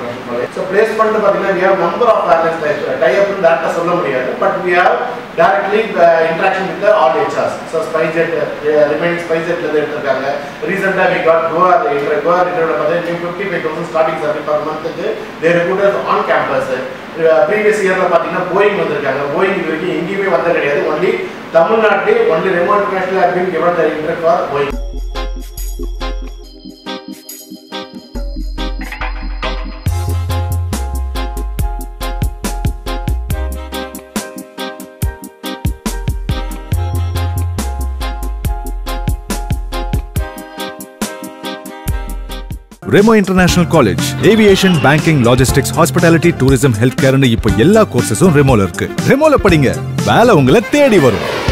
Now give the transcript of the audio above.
so placement பார்த்தீங்கன்னா we have number of airlines tie up டேரக்டாக சொல்ல முடியாது but we have directly interaction with the all HRs so SpiceJet remain ஸ்பைஜெட்லேருந்து எடுத்திருக்காங்க ரீசெண்டாக we got Goa inter Goa இன்டர்வியூவில் பார்த்தீங்கன்னா fifty five thousand starting salary per மந்த்துக்கு there recruiters on campus previous இயரில் பார்த்தீங்கன்னா போயிங் வந்திருக்காங்க போயிங் இது வரைக்கும் எங்கேயுமே வந்தது கிடையாது ஒன்லி தமிழ்நாட்டிலே only remote national have been given the interest for Boeing Remo international college aviation banking logistics hospitality tourism health கேர்னு இப்போ எல்லா கோர்சஸும் ரெமோல இருக்கு ரெமோல படிங்க வேலை உங்களை தேடி வரும்